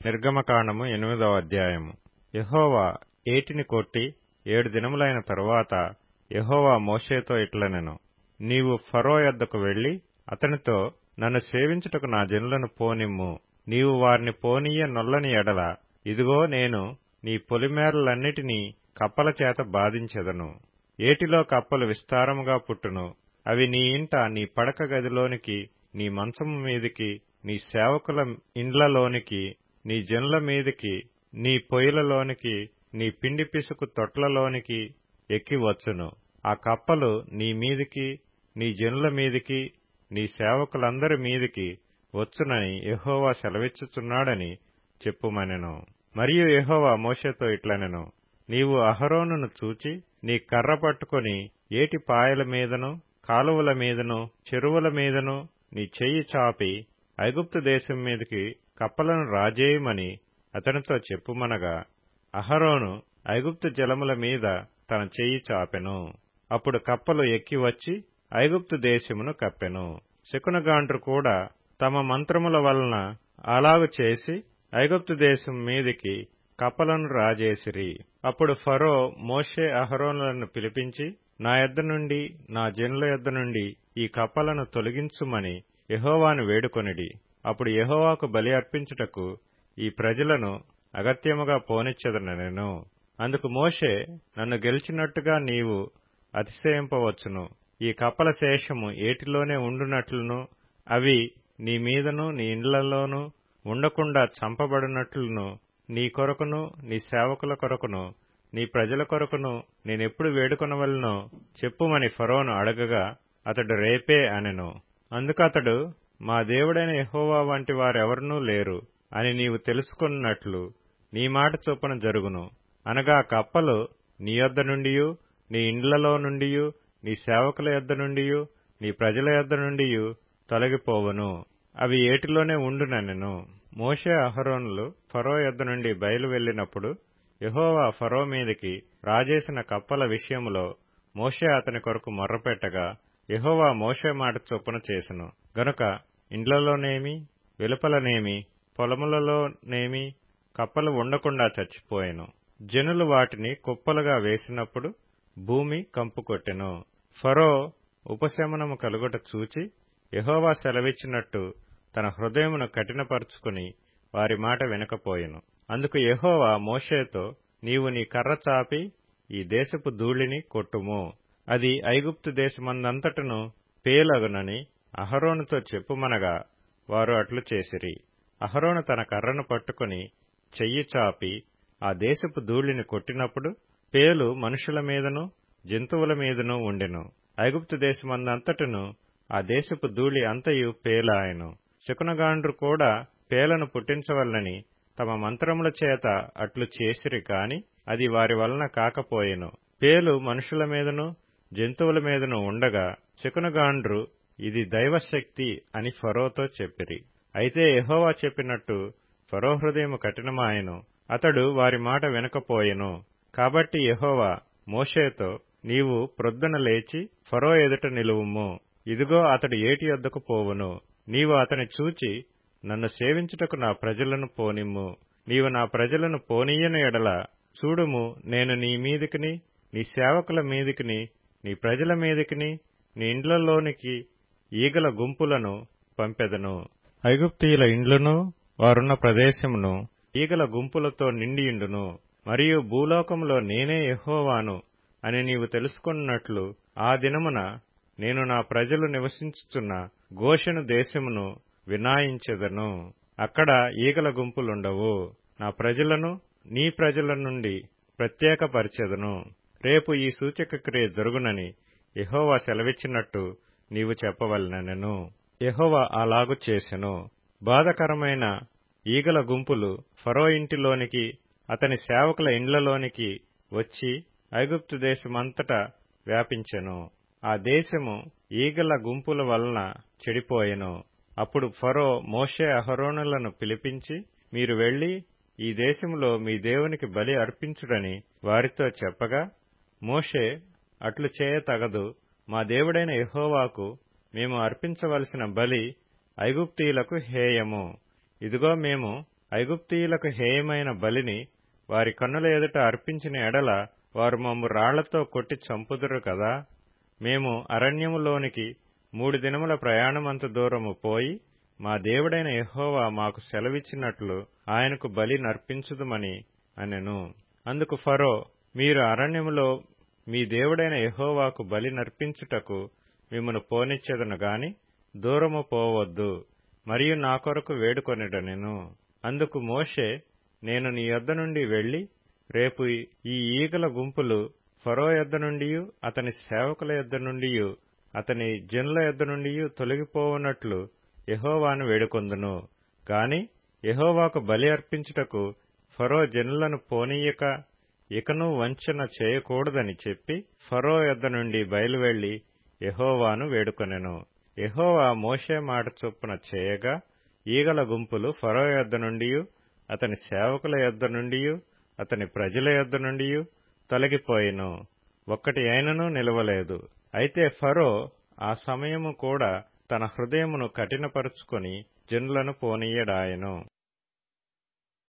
నిర్గమకాండము ఎనిమిదవ అధ్యాయము యెహోవా ఏటిని కొట్టి ఏడు దినములైన తరువాత యెహోవా మోషేతో ఇట్లనెను నీవు ఫరో యొద్దకు వెళ్లి అతనితో నన్ను సేవించుటకు నా జనులను పోనిమ్ము నీవు వారిని పోనీయ నొల్లని ఎడల ఇదిగో నేను నీ పొలిమేరలన్నిటినీ కప్పల చేత బాధించెదను ఏటిలో కప్పలు విస్తారముగా పుట్టును అవి నీ ఇంట నీ పడక గదిలోనికి నీ మంచము మీదికి నీ సేవకుల ఇండ్లలోనికి నీ జనుల మీదికి నీ పొయ్యిలలోనికి నీ పిండి పిసుకు తొట్లలోనికి ఎక్కి వచ్చును ఆ కప్పలు నీ మీదికి నీ జనుల మీదికి నీ సేవకులందరి మీదికి వచ్చునని యెహోవా సెలవిచ్చుచున్నాడని చెప్పుమనెను మరియు యెహోవా మోషేతో ఇట్లనెను నీవు అహరోనును చూచి నీ కర్ర పట్టుకొని ఏటి పాయల మీదను కాలువల మీదను చెరువుల మీదను నీ చెయ్యి చాపి ఐగుప్తు దేశం మీదికి కప్పలను రాజేయమని అతనితో చెప్పుమనగా అహరోను ఐగుప్తు జలముల మీద తన చెయ్యి చాపెను అప్పుడు కప్పలు ఎక్కి వచ్చి ఐగుప్తు దేశమును కప్పెను శకునగాండ్రు కూడా తమ మంత్రముల వలన అలాగు చేసి ఐగుప్తు దేశం మీదికి కప్పలను రాజేసిరి అప్పుడు ఫరో మోషే అహరోనులను పిలిపించి నా యొద్ద నుండి నా జనుల యొద్ద నుండి ఈ కప్పలను తొలగించుమని యెహోవాను వేడుకొనిడి అప్పుడు యెహోవాకు బలి అర్పించుటకు ఈ ప్రజలను అగత్యముగా పోనిచ్చెదనెను అందుకు మోషే నన్ను గెలిచినట్టుగా నీవు అతిశయింపవచ్చును ఈ కప్పల శేషము ఏటిలోనే ఉండునట్లును అవి నీ మీదను నీ ఇండ్లలోనూ ఉండకుండా చంపబడినట్లును నీ కొరకును నీ సేవకుల కొరకును నీ ప్రజల కొరకును నేనెప్పుడు వేడుకొనవలనో చెప్పుమని ఫరోను అడగగా అతడు రేపే అనెను అందుకతడు మా దేవుడైన యెహోవా వంటి వారెవరనూ లేరు అని నీవు తెలుసుకున్నట్లు నీ మాట చొప్పున జరుగును అనగా కప్పలు నీ యొద్ద నుండియు నీ ఇండ్లలో నుండియు నీ సేవకుల యొద్ద నుండియు నీ ప్రజల యొద్ద నుండియు తొలగిపోవును అవి ఏటిలోనే ఉండుననెను మోషే అహరోనులు ఫరో యొద్ద నుండి బయలు వెళ్లినప్పుడు యెహోవా ఫరో మీదికి రాజేసిన కప్పల విషయములో మోషే అతని కొరకు మొర్రపెట్టగా యెహోవా మోషే మాట చొప్పున చేసెను గనుక ఇండ్లలోనేమి వెలుపలనేమి పొలములలోనేమి కప్పలు ఉండకుండా చచ్చిపోయెను జనులు వాటిని కుప్పలుగా వేసినప్పుడు భూమి కంపుకొట్టెను ఫరో ఉపశమనము కలుగుట చూచి యెహోవా సెలవిచ్చినట్టు తన హృదయమును కఠినపరుచుకుని వారి మాట వినకపోయెను అందుకు యెహోవా మోషేతో నీవు నీ కర్ర చాపి ఈ దేశపు ధూళిని కొట్టుము అది ఐగుప్తు దేశమందంతటను పేలగునని అహరోనుతో చెప్పుమనగా వారు అట్లు చేసిరి అహరోను తన కర్రను పట్టుకుని చెయ్యి చాపి ఆ దేశపు ధూళిని కొట్టినప్పుడు పేలు మనుషుల మీదను జంతువుల మీదను ఉండెను ఐగుప్తు దేశమందంతటను ఆ దేశపు ధూళి అంతయు పేలాయను శకునగాండ్రు కూడా పేలను పుట్టించవలనని తమ మంత్రముల చేత అట్లు చేసిరి కాని అది వారి వలన కాకపోయెను పేలు మనుషుల మీదను జంతువుల మీదను ఉండగా శకునగాండ్రు ఇది దైవశక్తి అని ఫరోతో చెప్పిరి అయితే యెహోవా చెప్పినట్టు ఫరో హృదయము కఠినమాయెను అతడు వారి మాట వినకపోయెను కాబట్టి యెహోవా మోషేతో నీవు ప్రొద్దున లేచి ఫరో ఎదుట నిలువుము ఇదిగో అతడు ఏటి యొద్దకు పోవును నీవు అతని చూచి నన్ను సేవించుటకు నా ప్రజలను పోనిమ్ము నీవు నా ప్రజలను పోనీయని ఎడల చూడుము నేను నీ మీదికిని నీ సేవకుల మీదికిని నీ ప్రజల మీదికిని నీ ఇండ్లలోనికి ఈగల గుంపులను పంపెదను ఐగుప్తీయుల ఇండ్లను వారున్న ప్రదేశమును ఈగల గుంపులతో నిండియుండును మరియు భూలోకములో నేనే యెహోవాను అని నీవు తెలుసుకున్నట్లు ఆ దినమున నేను నా ప్రజలు నివసించుచున్న గోషెను దేశమును వినాయించెదను అక్కడ ఈగల గుంపులుండవు నా ప్రజలను నీ ప్రజల నుండి ప్రత్యేకపరిచెదను రేపు ఈ సూచక క్రియ జరుగునని యెహోవా సెలవిచ్చినట్టు నీవు చెప్పవలనెను యెహోవా అలాగు చేసెను బాధకరమైన ఈగల గుంపులు ఫరో ఇంటిలోనికి అతని సేవకుల ఇండ్లలోనికి వచ్చి ఐగుప్తు దేశమంతటా వ్యాపించెను ఆ దేశము ఈగల గుంపుల వలన చెడిపోయెను అప్పుడు ఫరో మోషే అహరోనులను పిలిపించి మీరు వెళ్లి ఈ దేశములో మీ దేవునికి బలి అర్పించుడని వారితో చెప్పగా మోషే అట్లు చేయతగదు మా దేవుడైన యెహోవాకు మేము అర్పించవలసిన బలి ఐగుప్తీయులకు హేయము ఇదిగో మేము ఐగుప్తీయులకు హేయమైన బలిని వారి కన్నుల ఎదుట అర్పించిన ఎడల వారు మమ్ము రాళ్లతో కొట్టి చంపుదురు కదా మేము అరణ్యములోనికి మూడు దినముల ప్రయాణమంత దూరము పోయి మా దేవుడైన యెహోవా మాకు సెలవిచ్చినట్లు ఆయనకు బలి నర్పించుదుమని అనెను అందుకు ఫరో మీరు అరణ్యములో మీ దేవుడైన యెహోవాకు బలి నర్పించుటకు మిమ్మను పోనిచ్చెదను గాని దూరము పోవద్దు మరియు నా కొరకు వేడుకొనిడనెను అందుకు మోషే నేను నీ యొద్ద నుండి వెళ్లి రేపు ఈ ఈగల గుంపులు ఫరో యొద్ద నుండియు అతని సేవకుల యొద్ద నుండియు అతని జనుల యొద్ద నుండియు తొలగిపోవునట్లు యెహోవాను వేడుకొందును గాని యెహోవాకు బలి అర్పించుటకు ఫరో జనులను పోనీయక ఇకను వంచన చేయకూడదని చెప్పి ఫరో యొద్ద నుండి బయలువెళ్లి యెహోవాను వేడుకొనెను యెహోవా మోషే మాట చొప్పున చేయగా ఈగల గుంపులు ఫరో యొద్ద నుండియు అతని సేవకుల యొద్ద నుండియు అతని ప్రజల యొద్ద నుండియు తొలగిపోయెను ఒక్కటి అయినను నిలవలేదు అయితే ఫరో ఆ సమయము కూడా తన హృదయమును కఠినపరుచుకొని జనులను పోనీయడాయెను